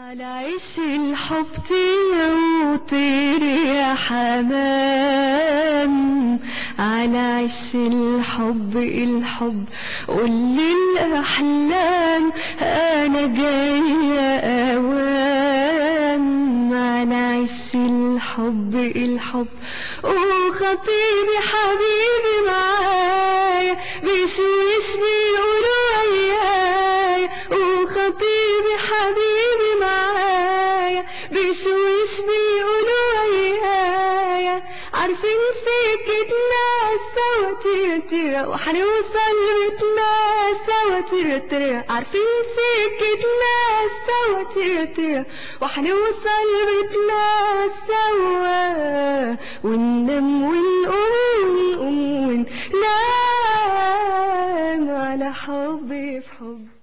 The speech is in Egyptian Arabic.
على عش الحب طير وطير يا حمام على عش الحب الحب قول لي الأحلام أنا جاية أوام على عش الحب الحب وخطيبي حبيبي معايا بيشويش بيقولوا ويايا وخطيبي حبيبي معايا بيشويش بيقولوا ويايا عارفين سكتنا سوا ترترى وحنوصل بيتنا سوا ترترى عارفين سكتنا سوا ترترى وحنوصل بيتنا سوا وننام ونقوم ونقوم وننام على حب في حب